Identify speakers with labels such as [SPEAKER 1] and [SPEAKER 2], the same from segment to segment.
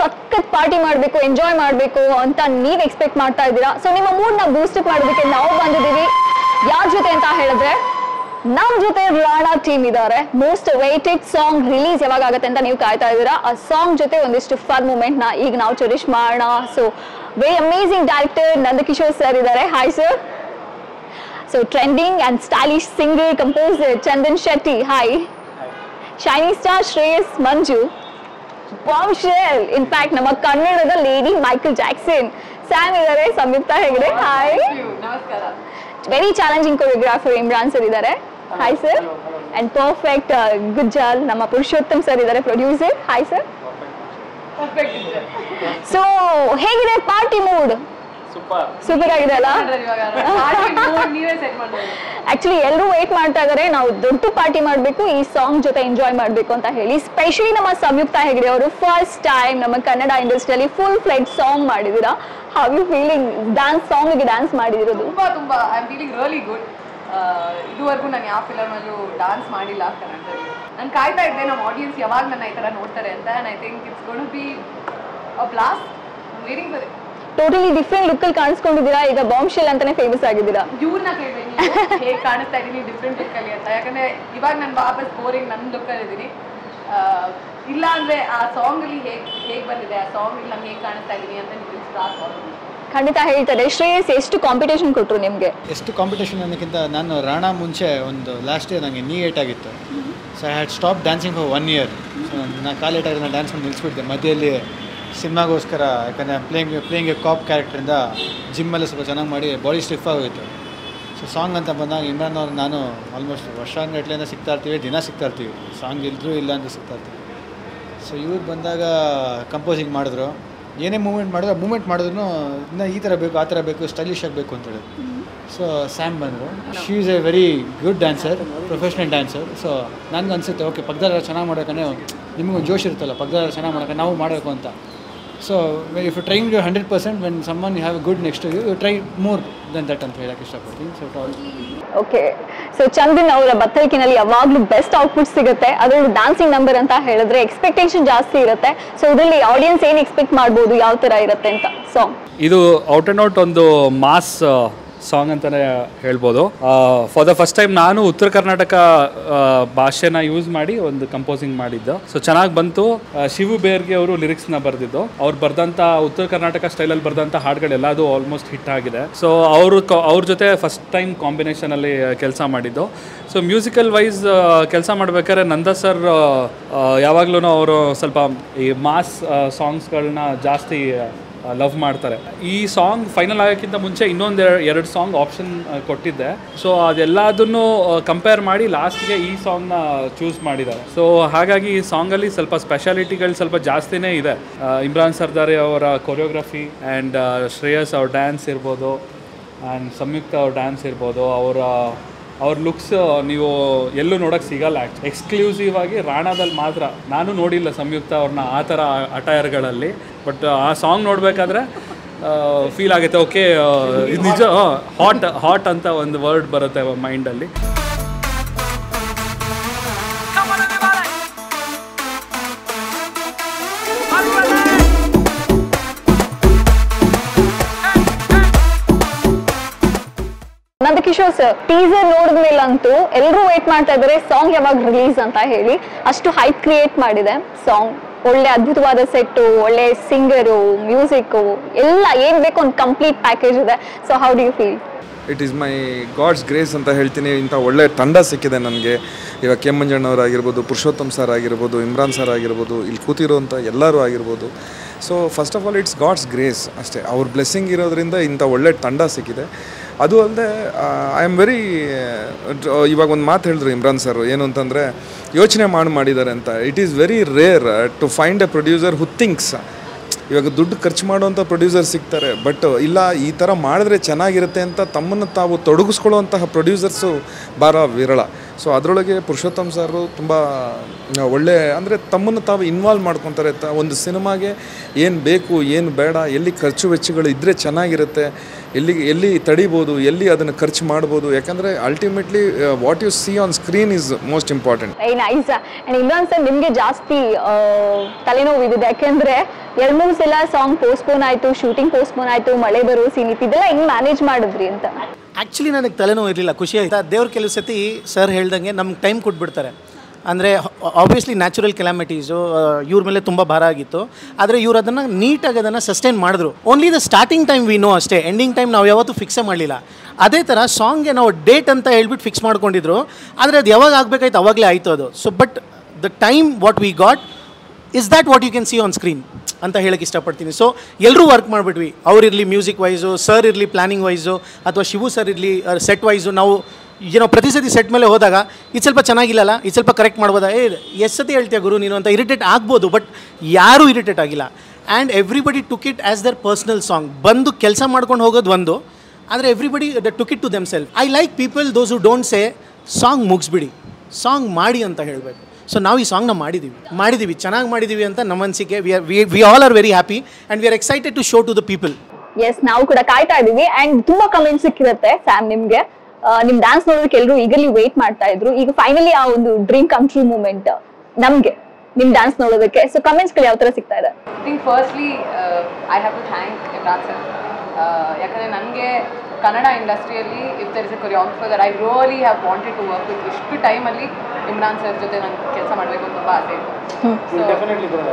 [SPEAKER 1] ಸಖತ್ ಪಾರ್ಟಿ ಮಾಡಬೇಕು ಎಂಜಾಯ್ ಮಾಡಬೇಕು ಅಂತ ನೀವ್ ಎಕ್ಸ್ಪೆಕ್ಟ್ ಮಾಡ್ತಾ ಇದ್ದೀರಾ ಸೊ ನಿಮ್ಮ ಮೂಡ್ ನ ಬೂಸ್ಟ್ ಅಪ್ ಮಾಡೋದಕ್ಕೆ ನಾವು ಬಂದಿದ್ದೀವಿ ಯಾರ ಜೊತೆ ಅಂತ ಹೇಳಿದ್ರೆ ನಮ್ ಜೊತೆ ರಾಣಾ ಟೀಮ್ ಇದ್ದಾರೆ ಮೋಸ್ಟ್ ವೇಟೆಡ್ ಸಾಂಗ್ ರಿಲೀಸ್ ಯಾವಾಗ ಆಗುತ್ತೆ ಅಂತ ನೀವು ಕಾಯ್ತಾ ಇದ್ದೀರಾ ಆ ಸಾಂಗ್ ಜೊತೆ ಒಂದಿಷ್ಟು ಫನ್ ಮೂಮೆಂಟ್ ನ ಈಗ ನಾವು ಚೆರಿಶ್ ಮಾಡೋಣ so very amazing director Nandakishore sir ಇದ್ದಾರೆ hi sir so trending and stylish singer composer Chandan Shetty hi shiny star Shreyas Manju bombshell in fact ನಮ್ಮ ಕನ್ನಡದ ಲೇಡಿ ಮೈಕಲ್ ಜಾಕ್ಸನ್ ಸ್ಯಾಮ್ ಇದ್ದಾರೆ ಸಂಯುಕ್ತ ಹೆಗಡೆ ಹಾಯ್
[SPEAKER 2] ನಮಸ್ಕಾರ
[SPEAKER 1] very challenging choreographer Imran sir ಇದ್ದಾರೆ hi sir and perfect Gujjal ನಮ್ಮ Purushottam sir ಇದ್ದಾರೆ producer hi sir
[SPEAKER 2] perfect ಇದೆ
[SPEAKER 1] so ಹೇಗಿದೆ party mood
[SPEAKER 3] super
[SPEAKER 1] super ಆಗಿದೆ ಅಲ್ಲ
[SPEAKER 2] ಮಾಡ್ರಿ ಇವಾಗ Party mood ನೀವೇ ಸೆಟ್ ಮಾಡೋದು
[SPEAKER 1] ಆಕ್ಚುಲಿ ಎಲ್ಲರೂ ವೇಟ್ ಮಾಡ್ತಾ ಇದಾರೆ ನಾವು ದೊಡ್ಡ ಪಾರ್ಟಿ ಮಾಡಬೇಕು ಈ ಸಾಂಗ್ ಜೊತೆ ಎಂಜಾಯ್ ಮಾಡಬೇಕು ಅಂತ ಹೇಳಿ ಸ್ಪೆಷಲಿ ನಮ್ಮ ಸಂಯುಕ್ತ ಹೆಗಡೆ ಅವರು ಫಸ್ಟ್ ಟೈಮ್ ನಮ್ಮ ಕನ್ನಡ ಇಂಡಸ್ಟ್ರಿಯಲ್ಲಿ ಫುಲ್ ಫ್ಲೈಟ್ ಸಾಂಗ್ ಮಾಡಿದಿರಾ ಹೌ ಯು ಫೀಲಿಂಗ್ ಡ್ಯಾನ್ಸ್ ಸಾಂಗ್ಗೆ ಡ್ಯಾನ್ಸ್ ಮಾಡಿದಿರೋದು
[SPEAKER 2] ತುಂಬಾ ತುಂಬಾ I am feeling really good ಇದುವರೆಗೂ ನಾನು ಯಾವ ಫಿಲಮ್ ಅಲ್ಲೂ ಡಾನ್ಸ್ ಮಾಡಿಲ್ಲ ಕನ್ನಡದಲ್ಲಿ ನಾನು ಕಾಯ್ತಾ ಇದ್ದೆ ನಮ್ಮ ಆಡಿಯನ್ಸ್ ಯಾವಾಗ ನನ್ನ ಈ ತರ ನೋಡ್ತಾರೆ ಅಂತ and I think it's gonna be a blast wearing for
[SPEAKER 1] totally different look ಅಲ್ಲಿ ಕಾಣಿಸ್ಕೊಂಡಿದ್ದೀರಾ ಈಗ ಬಾಂಬ್ ಶೆಲ್ ಅಂತಾನೆ ಫೇಮಸ್ ಆಗಿದ್ದೀರಾ
[SPEAKER 2] ಇವ್ರನ್ನ ಕೇಳ್ಬೇಕು ನೀವು ಹೇಗೆ ಕಾಣಿಸ್ತಾ ಇದೀನಿ ಡಿಫ್ರೆಂಟ್ ಲುಕ್ ಅಲ್ಲಿ ಅಂತ ಯಾಕಂದ್ರೆ ಇವಾಗ ನಾನು ವಾಪಸ್ ಬೋರಿಂಗ್ ನನ್ನ ಲುಕ್ ಅಲ್ಲಿ ಇದೀನಿ ಇಲ್ಲ ಅಂದ್ರೆ ಆ ಸಾಂಗ್ ಅಲ್ಲಿ ಹೇಗ್ ಹೇಗ್ ಬಂದಿದೆ ಆ ಸಾಂಗ್ ಅಲ್ಲಿ ನಂಗೆ ಹೇಗೆ ಕಾಣಿಸ್ತಾ ಇದೀನಿ ಅಂತ ನೀವು ಸ್ಟಾರ್ಟ್
[SPEAKER 1] ಖಂಡಿತ ಹೇಳ್ತಾರೆ ಶ್ರೇಯಸ್ ಎಷ್ಟು ಕಾಂಪಿಟೇಷನ್ ಕೊಟ್ರು ನಿಮ್ಗೆ
[SPEAKER 4] ಎಷ್ಟು ಕಾಂಪಿಟೇಷನ್ ಅನ್ನೋಕ್ಕಿಂತ ನಾನು ರಾಣಾ ಮುಂಚೆ ಒಂದು ಲಾಸ್ಟ್ ಇಯರ್ ನನಗೆ ನೀ ಏಟ್ ಆಗಿತ್ತು so I had stop dancing for one year so ನಾನು ಕಾಲ್ ಏಟಾಗಿ ನಾನು ಡ್ಯಾನ್ಸ್ ಮಾಡಿ ನಿಲ್ಲಿಸ್ಬಿಟ್ಟಿದ್ದೆ ಮಧ್ಯದಲ್ಲಿ ಸಿನಿಮಾಗೋಸ್ಕರ ಯಾಕಂದರೆ ಪ್ಲೇಯಿಂಗ್ ಪ್ಲೇಯಿಂಗ್ ಎ ಕಾಪ್ ಕ್ಯಾರೆಕ್ಟ್ರಿಂದ ಜಿಮ್ಮಲ್ಲಿ ಸ್ವಲ್ಪ ಚೆನ್ನಾಗಿ ಮಾಡಿ ಬಾಡಿ ಸ್ಟಿಫ್ ಆಗೋಯಿತು ಸೊ ಸಾಂಗ್ ಅಂತ ಬಂದಾಗ ಇಮ್ರಾನ್ ಅವ್ರು ನಾನು ಆಲ್ಮೋಸ್ಟ್ ವರ್ಷಾನುಗಟ್ಲೆಯಿಂದ ಸಿಗ್ತಾ ಇರ್ತೀವಿ ದಿನ ಸಿಗ್ತಾ ಇರ್ತೀವಿ ಸಾಂಗ್ ಇಲ್ಲರೂ ಇಲ್ಲ ಅಂತ ಸಿಗ್ತಾ ಇರ್ತೀವಿ ಸೊ ಇವ್ರು ಬಂದಾಗ ಕಂಪೋಸಿಂಗ್ ಮಾಡಿದ್ರು ಏನೇ ಮೂಮೆಂಟ್ ಮಾಡಿದ್ರು ಮೂಮೆಂಟ್ ಮಾಡಿದ್ರು ಇನ್ನು ಈ ಥರ ಬೇಕು ಆ ಥರ ಬೇಕು ಸ್ಟೈಲಿಶ್ ಆಗಬೇಕು ಅಂತ ಹೇಳಿ ಸೊ ಸ್ಯಾಮ್ ಬಂದರು she is a very good dancer professional dancer so ನನಗೆ ಅನಿಸುತ್ತೆ ಓಕೆ ಪಕ್ಕದಲ್ಲಿ ಚೆನ್ನಾಗಿ ಮಾಡೋಕಂದ್ರೆ ನಿಮಗೂ ಜೋಶ್ ಇರುತ್ತಲ್ಲ ಪಕ್ಕದಲ್ಲಿ ಚೆನ್ನಾಗಿ ಮಾಡೋಕೆ ನಾವು ಮಾಡಬೇಕು ಅಂತ so if you trying you hundred percent when someone you have good next you you try more then that ಅಂತ ಹೇಳಕ್ಕೆ ಇಷ್ಟಪಡ್ತೀನಿ so all
[SPEAKER 1] okay so Chandan ಅವರ ಬತ್ತಳಿಕೆನಲ್ಲಿ ಯಾವಾಗಲೂ ಬೆಸ್ಟ್ ಔಟ್ಪುಟ್ ಸಿಗುತ್ತೆ ಅದರಲ್ಲೂ ಡ್ಯಾನ್ಸಿಂಗ್ ನಂಬರ್ ಅಂತ ಹೇಳಿದ್ರೆ ಎಕ್ಸ್ಪೆಕ್ಟೇಷನ್ ಜಾಸ್ತಿ ಇರುತ್ತೆ ಸೊ ಇದರಲ್ಲಿ ಆಡಿಯನ್ಸ್ ಏನು ಎಕ್ಸ್ಪೆಕ್ಟ್ ಮಾಡ್ಬೋದು ಯಾವ ಥರ ಇರುತ್ತೆ ಅಂತ ಸಾಂಗ್
[SPEAKER 3] ಇದು ಔಟ್ ಆ್ಯಂಡ್ ಔಟ್ ಒಂದು ಮಾಸ್ ಸಾಂಗ್ ಅಂತಲೇ ಹೇಳ್ಬೋದು ಫಾರ್ ದ ಫಸ್ಟ್ ಟೈಮ್ ನಾನು ಉತ್ತರ ಕರ್ನಾಟಕ ಆ, ಭಾಷೆನ ಯೂಸ್ ಮಾಡಿ ಒಂದು ಕಂಪೋಸಿಂಗ್ ಮಾಡಿದ್ದು ಸೊ ಚೆನ್ನಾಗಿ ಬಂತು ಆ, ಶಿವು ಬೇರ್ಗೆ ಅವರು ಲಿರಿಕ್ಸ್ನ ಬರೆದಿದ್ದು ಅವ್ರು ಬರೆದಂಥ ಉತ್ತರ ಕರ್ನಾಟಕ ಸ್ಟೈಲಲ್ಲಿ ಬರೆದಂಥ ಹಾಡುಗಳೆಲ್ಲ ಅದು ಆಲ್ಮೋಸ್ಟ್ ಹಿಟ್ ಆಗಿದೆ ಸೊ ಅವರು ಅವ್ರ ಜೊತೆ ಫಸ್ಟ್ ಟೈಮ್ ಕಾಂಬಿನೇಷನಲ್ಲಿ ಕೆಲಸ ಮಾಡಿದ್ದು ಸೊ ಮ್ಯೂಸಿಕಲ್ ವೈಸ್ ಕೆಲಸ ಮಾಡ್ಬೇಕಾದ್ರೆ ನಂದ ಸರ್ ಯಾವಾಗಲೂ ಅವರು ಸ್ವಲ್ಪ ಈ ಮಾಸ್ ಸಾಂಗ್ಸ್ಗಳನ್ನ ಜಾಸ್ತಿ ಲವ್ ಮಾಡ್ತಾರೆ ಈ ಸಾಂಗ್ ಫೈನಲ್ ಆಗೋಕ್ಕಿಂತ ಮುಂಚೆ ಇನ್ನೊಂದು ಎರಡು ಸಾಂಗ್ ಆಪ್ಷನ್ ಕೊಟ್ಟಿದ್ದೆ ಸೊ ಅದೆಲ್ಲದನ್ನು ಕಂಪೇರ್ ಮಾಡಿ ಲಾಸ್ಟ್ಗೆ ಈ ಸಾಂಗ್ನ ಚೂಸ್ ಮಾಡಿದ್ದಾರೆ ಸೊ ಹಾಗಾಗಿ ಈ ಸಾಂಗಲ್ಲಿ ಸ್ವಲ್ಪ ಸ್ಪೆಷಾಲಿಟಿಗಳು ಸ್ವಲ್ಪ ಜಾಸ್ತಿನೇ ಇದೆ ಆ, ಇಮ್ರಾನ್ ಸರ್ದಾರಿ ಅವರ ಕೊರಿಯೋಗ್ರಫಿ ಆ್ಯಂಡ್ ಶ್ರೇಯಸ್ ಅವ್ರ ಡ್ಯಾನ್ಸ್ ಇರ್ಬೋದು ಆ್ಯಂಡ್ ಸಂಯುಕ್ತ ಅವ್ರ ಡ್ಯಾನ್ಸ್ ಇರ್ಬೋದು ಅವರ ಅವ್ರ ಲುಕ್ಸ್ ನೀವು ಎಲ್ಲೂ ನೋಡೋಕ್ಕೆ ಸಿಗಲ್ಲ ಎಕ್ಸ್ಕ್ಲೂಸಿವ್ ಆಗಿ ರಾಣಾದಲ್ಲಿ ಮಾತ್ರ ನಾನು ನೋಡಿಲ್ಲ ಸಂಯುಕ್ತ ಅವ್ರನ್ನ ಆ ಥರ ಅಟೈರ್ಗಳಲ್ಲಿ ಬಟ್ ಆ ಸಾಂಗ್ ನೋಡಬೇಕಾದ್ರೆ ಫೀಲ್ ಆಗುತ್ತೆ ಓಕೆ ಇದು ನಿಜ ಹಾಟ್ ಹಾಟ್ ಅಂತ ಒಂದು ವರ್ಡ್ ಬರುತ್ತೆ ಮೈಂಡಲ್ಲಿ
[SPEAKER 1] ನಂದಕಿಶೋರ್ ಸರ್ ಟೀಸರ್ ನೋಡಿದ್ಮೇಲಂತೂ ಎಲ್ಲರೂ ವೇಟ್ ಮಾಡ್ತಾ ಇದ್ದಾರೆ ಸಾಂಗ್ ಯಾವಾಗ ರಿಲೀಸ್ ಅಂತ ಹೇಳಿ ಅಷ್ಟು ಹೈಪ್ ಕ್ರಿಯೇಟ್ ಮಾಡಿದೆ ಸಾಂಗ್ ಒಳ್ಳೆ ಅದ್ಭುತವಾದ ಸೆಟ್ಟು ಒಳ್ಳೆ ಸಿಂಗರು ಮ್ಯೂಸಿಕ್ಕು ಎಲ್ಲ ಏನ್ ಬೇಕು ಒಂದು ಕಂಪ್ಲೀಟ್ ಪ್ಯಾಕೇಜ್ ಇದೆ so how do you feel
[SPEAKER 5] it is my God's grace ಅಂತ ಹೇಳ್ತೀನಿ ಇಂಥ ಒಳ್ಳೆ ತಂಡ ಸಿಕ್ಕಿದೆ ನನಗೆ ಇವಾಗ ಕೆ ಮಂಜಣ್ಣವ್ರು ಪುರುಷೋತ್ತಮ್ ಸರ್ ಆಗಿರ್ಬೋದು ಇಮ್ರಾನ್ ಸರ್ ಆಗಿರ್ಬೋದು ಇಲ್ಲಿ ಕೂತಿರೋಂಥ ಎಲ್ಲರೂ ಆಗಿರ್ಬೋದು so first of all it's God's grace ಅಷ್ಟೇ ಅವ್ರ ಬ್ಲೆಸ್ಸಿಂಗ್ ಇರೋದ್ರಿಂದ ಇಂಥ ಒಳ್ಳೆ ತಂಡ ಸಿಕ್ಕಿದೆ ಅದು ಅಲ್ಲದೆ ಐ ಆಮ್ ವೆರಿ ಇವಾಗ ಒಂದು ಮಾತು ಹೇಳಿದ್ರು ಇಮ್ರಾನ್ ಸರ್ ಏನು ಅಂತಂದರೆ ಯೋಚನೆ ಮಾಡಿ ಮಾಡಿದ್ದಾರೆ ಅಂತ it is very rare to find a producer who thinks ಇವಾಗ ದುಡ್ಡು ಖರ್ಚು ಮಾಡುವಂಥ ಪ್ರೊಡ್ಯೂಸರ್ ಸಿಗ್ತಾರೆ ಬಟ್ ಇಲ್ಲ ಈ ಥರ ಮಾಡಿದ್ರೆ ಚೆನ್ನಾಗಿರುತ್ತೆ ಅಂತ ತಮ್ಮನ್ನು ತಾವು ತೊಡಗಿಸ್ಕೊಳ್ಳುವಂತಹ ಪ್ರೊಡ್ಯೂಸರ್ಸು ಭಾಳ ವಿರಳ ಸೊ ಅದರೊಳಗೆ ಪುರುಷೋತ್ತಮ್ ಸರು ತುಂಬ ಒಳ್ಳೆ ಅಂದರೆ ತಮ್ಮನ್ನು ತಾವು ಇನ್ವಾಲ್ವ್ ಮಾಡ್ಕೊತಾರೆ ತ ಒಂದು ಸಿನಿಮಾಗೆ ಏನು ಬೇಕು ಏನು ಬೇಡ ಎಲ್ಲಿ ಖರ್ಚು ವೆಚ್ಚಗಳು ಇದ್ದರೆ ಚೆನ್ನಾಗಿರುತ್ತೆ ಎಲ್ಲಿ ಎಲ್ಲಿ ತಡಿಬೋದು ಎಲ್ಲಿ ಅದನ್ನು ಖರ್ಚು ಮಾಡ್ಬೋದು ಯಾಕಂದರೆ ultimately what you see on screen is most important
[SPEAKER 1] very nice and Imran sir ನಿಮ್ಗೆ ಜಾಸ್ತಿ ಆ, ತಲೆನೋವು ಇದಿದೆ ಯಾಕೆಂದ್ರೆ ಎರಡ್ ಮೂರು ಸಲ ಸಾಂಗ್ ಪೋಸ್ಟ್ಪೋನ್ ಆಯ್ತು ಶೂಟಿಂಗ್ ಪೋಸ್ಟ್ಪೋನ್ ಆಯ್ತು ಮಳೆ ಬರೋ ಸೀನ್ ಇತ್ತು ಇದೆಲ್ಲ ಹೆಂಗ್ ಮ್ಯಾನೇಜ್ ಮಾಡಿದ್ರಿ ಅಂತ
[SPEAKER 6] ಆ್ಯಕ್ಚುಲಿ ನನಗೆ ತಲೆನೋವು ಇರಲಿಲ್ಲ ಖುಷಿ ಆಯ್ತಾ ದೇವ್ರ ಕೆಲವು ಸತಿ ಸರ್ ಹೇಳ್ದಂಗೆ ನಮ್ಗೆ ಟೈಮ್ ಕೊಟ್ಬಿಡ್ತಾರೆ ಅಂದರೆ ಆಬ್ವಿಯಸ್ಲಿ ನ್ಯಾಚುರಲ್ ಕೆಲಾಮಿಟೀಸು ಇವ್ರ ಮೇಲೆ ತುಂಬ ಭಾರ ಆಗಿತ್ತು ಆದರೆ ಇವ್ರು ಅದನ್ನು ನೀಟಾಗಿ ಅದನ್ನು ಸಸ್ಟೈನ್ ಮಾಡಿದ್ರು only the starting time we know ಅಷ್ಟೇ ಎಂಡಿಂಗ್ ಟೈಮ್ ನಾವು ಯಾವತ್ತೂ ಫಿಕ್ಸೇ ಮಾಡಲಿಲ್ಲ ಅದೇ ಥರ ಸಾಂಗ್ಗೆ ನಾವು ಡೇಟ್ ಅಂತ ಹೇಳ್ಬಿಟ್ಟು ಫಿಕ್ಸ್ ಮಾಡ್ಕೊಂಡಿದ್ರು ಆದರೆ ಅದು ಯಾವಾಗ ಆಗಬೇಕಾಯ್ತು ಅವಾಗಲೇ ಆಯಿತು ಅದು so but the time what we got is that what you can see on screen ಅಂತ ಹೇಳಕ್ಕೆ ಇಷ್ಟಪಡ್ತೀನಿ ಸೊ ಎಲ್ಲರೂ ವರ್ಕ್ ಮಾಡಿಬಿಟ್ವಿ ಅವ್ರಿರಲಿ ಮ್ಯೂಸಿಕ್ ವೈಸು ಸರ್ ಇರಲಿ ಪ್ಲಾನಿಂಗ್ ವೈಸು ಅಥವಾ ಶಿವು ಸರ್ ಇರಲಿ ಸೆಟ್ ವೈಸು ನಾವು ಏನೋ ಪ್ರತಿ ಸತಿ ಸೆಟ್ ಮೇಲೆ ಹೋದಾಗ ಇದು ಸ್ವಲ್ಪ ಚೆನ್ನಾಗಿಲ್ಲಲ್ಲ ಇದು ಸ್ವಲ್ಪ ಕರೆಕ್ಟ್ ಮಾಡ್ಬೋದಾ ಏ ಎಷ್ಟು ಸತಿ ಹೇಳ್ತೀಯ ಗುರು ನೀನು ಅಂತ ಇರಿಟೇಟ್ ಆಗ್ಬೋದು ಬಟ್ ಯಾರೂ ಇರಿಟೇಟ್ ಆಗಿಲ್ಲ and everybody took it as their personal song ಬಂದು ಕೆಲಸ ಮಾಡ್ಕೊಂಡು ಹೋಗೋದು ಒಂದು ಆದರೆ everybody the took it to themselves I like people those who don't say song ಮುಗಿಸ್ಬಿಡಿ ಸಾಂಗ್ ಮಾಡಿ ಅಂತ ಹೇಳಬೇಕು ಸೊ ನಾವು ಈ ಸಾಂಗ್ನ ಮಾಡಿದ್ದೀವಿ ಮಾಡಿದ್ದೀವಿ ಚೆನ್ನಾಗಿ ಮಾಡಿದ್ದೀವಿ ಅಂತ ನಮ್ಮ ಅನಿಸಿಕೆ we are we all are very happy and we are excited to show to the people
[SPEAKER 1] as ನಾವು ಕೂಡ ಕಾಯ್ತಾ ಇದೀವಿ ಅಂಡ್ ತುಂಬಾ ಕಮೆಂಟ್ ಸಿಕ್ಕಿರುತ್ತೆ ಸ್ಯಾಮ್ ನಿಮ್ಗೆ ಆ, ನಿಮ್ ಡ್ಯಾನ್ಸ್ ನೋಡೋದಕ್ಕೆ ಎಲ್ಲರೂ ಈಗಲಿ ವೇಟ್ ಮಾಡ್ತಾ ಇದ್ರು ಈಗ ಫೈನಲಿ ಆ ಒಂದು ಡ್ರೀಮ್ ಕಮ್ ಟ್ರೂ ಮೂಮೆಂಟ್ ನಮ್ಗೆ ನಿಮ್ ಡ್ಯಾನ್ಸ್ ನೋಡೋದಕ್ಕೆ ಸೊ ಕಮೆಂಟ್ಸ್ ಗಳು ಯಾವ ತರ ಸಿಗ್ತಾ ಇದೆ
[SPEAKER 2] I think firstly I have to thank Imran sir ಯಾಕಂದರೆ ನನಗೆ ಕನ್ನಡ ಇಂಡಸ್ಟ್ರಿಯಲ್ಲಿ if there is a choreographer there I really have wanted to work with ಇಷ್ಟು ಟೈಮಲ್ಲಿ ಇಮ್ರಾನ್ ಸರ್ ಜೊತೆ ನಾನು ಕೆಲಸ ಮಾಡಬೇಕು ಅಂತ ತುಂಬ ಆಸೆ ಇತ್ತು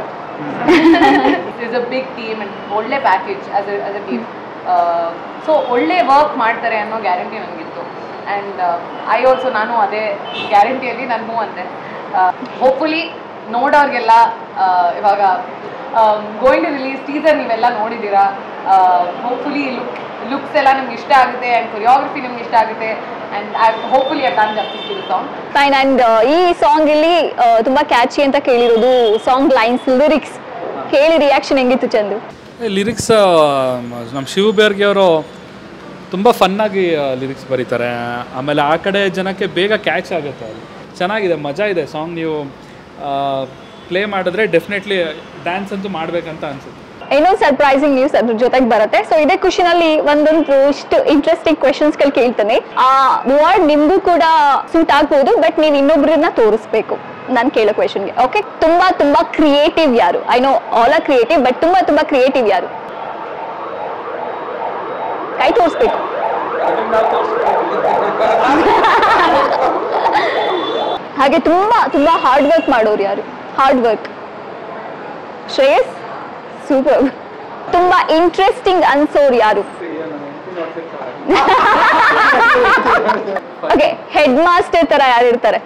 [SPEAKER 2] is a big team and ಒಳ್ಳೆ package as a as a team so ಒಳ್ಳೆ ವರ್ಕ್ ಮಾಡ್ತಾರೆ ಅನ್ನೋ ಗ್ಯಾರಂಟಿ ನನಗಿತ್ತು ಆ್ಯಂಡ್ ಐ ಆಲ್ಸೋ ನಾನು ಅದೇ ಗ್ಯಾರಂಟಿಯಲ್ಲಿ ನಾನು ಮೂವ್ ಅಂದೆ ಹೋಪ್ಫುಲಿ ನೋಡೋರಿಗೆಲ್ಲ ಆ, ಇವಾಗ ಗೋಯಿಂಗ್ ಟು ರಿಲೀಸ್ ಟೀಸರ್ ನೀವೆಲ್ಲ ನೋಡಿದ್ದೀರಾ ಹೋಪ್ಫುಲಿ ಲುಕ್ ಲುಕ್ಸ್ ಎಲ್ಲ ನಿಮ್ಗೆ ಇಷ್ಟ ಆಗುತ್ತೆ ಆ್ಯಂಡ್ ಕೊರಿಯೋಗ್ರಫಿ ನಿಮ್ಗೆ ಇಷ್ಟ ಆಗುತ್ತೆ and I hopefully I done justice to the song
[SPEAKER 1] fine and ಈ ಸಾಂಗ್ ಇಲ್ಲಿ ಆ, ತುಂಬಾ ಕ್ಯಾಚಿ ಅಂತ ಕೇಳಿರೋದು ಸಾಂಗ್ ಲೈನ್ಸ್ ಲಿರಿಕ್ಸ್ ಕೇಳಿ ರಿಯಾಕ್ಷನ್ ಹೆಂಗಿತ್ತು ಚಂದು
[SPEAKER 3] ಲಿರಿಕ್ಸ್ ನಮ್ಮ ಶಿವ ಬೇರ್ಗೆ ಅವರು ತುಂಬ ಫನ್ನಾಗಿ ಲಿರಿಕ್ಸ್ ಬರೀತಾರೆ ಆಮೇಲೆ ಆ ಕಡೆ ಜನಕ್ಕೆ ಬೇಗ ಕ್ಯಾಚ್ ಆಗುತ್ತೆ ಅದು ಚೆನ್ನಾಗಿದೆ ಮಜಾ ಇದೆ ಸಾಂಗ್ ನೀವು ಪ್ಲೇ ಮಾಡಿದ್ರೆ ಡೆಫಿನೆಟ್ಲಿ ಡ್ಯಾನ್ಸ್ ಅಂತೂ ಮಾಡಬೇಕಂತ ಅನ್ಸುತ್ತೆ
[SPEAKER 1] ಇನ್ನೊಂದು ಸರ್ಪ್ರೈಸಿಂಗ್ ನ್ಯೂಸ್ ಅದ್ರ ಜೊತೆಗೆ ಬರುತ್ತೆ ಸೊ ಇದೇ ಖುಷಿನಲ್ಲಿ ಒಂದೊಂದು ಇಷ್ಟು ಇಂಟ್ರೆಸ್ಟಿಂಗ್ ಕ್ವೆಶನ್ಸ್ ಗಳು ಕೇಳ್ತಾನೆ ಆ ವರ್ಡ್ ನಿಮ್ಗೂ ಕೂಡ ಸೂಟ್ ಆಗ್ಬೋದು ಬಟ್ ನೀವು ಇನ್ನೊಬ್ರನ್ನ ತೋರಿಸ್ಬೇಕು ನಾನು ಕೇಳೋ ಕ್ವೆಶನ್ಗೆ ಓಕೆ ತುಂಬಾ ತುಂಬಾ ಕ್ರಿಯೇಟಿವ್ ಯಾರು I know all are creative but ತುಂಬಾ ತುಂಬಾ ಕ್ರಿಯೇಟಿವ್ ಯಾರು ಕೈ ತೋರಿಸ್ಬೇಕು ಹಾಗೆ ತುಂಬಾ ತುಂಬಾ ಹಾರ್ಡ್ ವರ್ಕ್ ಮಾಡೋರು ಯಾರು ಹಾರ್ಡ್ ವರ್ಕ್ ಶ್ರೇಯಸ್ ಸೂಪರ್ ತುಂಬಾ ಇಂಟ್ರೆಸ್ಟಿಂಗ್ ಅನ್ಸೋರು ಯಾರು ಓಕೆ ಹೆಡ್ ಮಾಸ್ಟರ್ ತರ ಯಾರು ಇರ್ತಾರೆ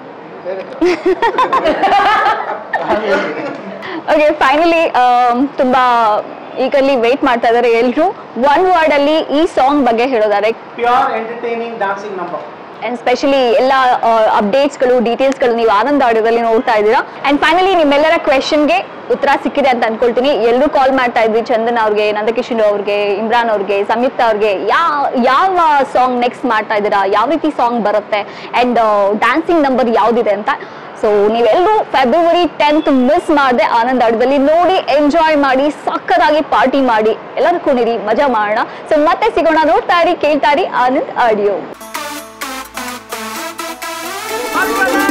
[SPEAKER 1] ಓಕೆ ಫೈನಲಿ ತುಂಬಾ ಈಗಲ್ಲಿ ವೇಟ್ ಮಾಡ್ತಾ ಇದಾರೆ ಎಲ್ರು ಒನ್ ವರ್ಡ್ ಅಲ್ಲಿ ಈ ಸಾಂಗ್ ಬಗ್ಗೆ ಹೇಳೋದಾರೆ
[SPEAKER 6] pure entertaining dancing number
[SPEAKER 1] and specially ಎಲ್ಲ ಅಪ್ಡೇಟ್ಸ್ಗಳು ಡೀಟೇಲ್ಸ್ಗಳು ನೀವು ಆನಂದ ಆಡಿಯೋದಲ್ಲಿ ನೋಡ್ತಾ ಇದ್ದೀರಾ ಅಂಡ್ ಫೈನಲಿ ನಿಮ್ಮೆಲ್ಲರ ಕ್ವೆಶನ್ಗೆ ಉತ್ತರ ಸಿಕ್ಕಿದೆ ಅಂತ ಅನ್ಕೊಳ್ತೀನಿ ಎಲ್ಲರೂ ಕಾಲ್ ಮಾಡ್ತಾ ಇದ್ವಿ ಚಂದನ್ ಅವ್ರಿಗೆ ನಂದಕಿಶನ್ ಅವ್ರಿಗೆ ಇಮ್ರಾನ್ ಅವ್ರಿಗೆ ಸಂಯುಕ್ತ ಅವ್ರಿಗೆ ಯಾವ ಯಾವ ಸಾಂಗ್ ನೆಕ್ಸ್ಟ್ ಮಾಡ್ತಾ ಇದ್ದೀರಾ ಯಾವ ರೀತಿ ಸಾಂಗ್ ಬರುತ್ತೆ ಅಂಡ್ ಡ್ಯಾನ್ಸಿಂಗ್ ನಂಬರ್ ಯಾವ್ದಿದೆ ಅಂತ ಸೊ ನೀವೆಲ್ಲರೂ ಫೆಬ್ರವರಿ ಟೆಂತ್ ಮಿಸ್ ಮಾಡದೆ ಆನಂದ್ ಆಟದಲ್ಲಿ ನೋಡಿ ಎಂಜಾಯ್ ಮಾಡಿ ಸಕ್ಕದಾಗಿ ಪಾರ್ಟಿ ಮಾಡಿ ಎಲ್ಲರೂ ಕುಣಿರಿ ಮಜಾ ಮಾಡೋಣ ಸೊ ಮತ್ತೆ ಸಿಗೋಣ ನೋಡ್ತಾ ಇರಿ ಕೇಳ್ತಾ ಇರಿ ಆನಂದ್ ಆಡಿಯೋ
[SPEAKER 7] Arriba,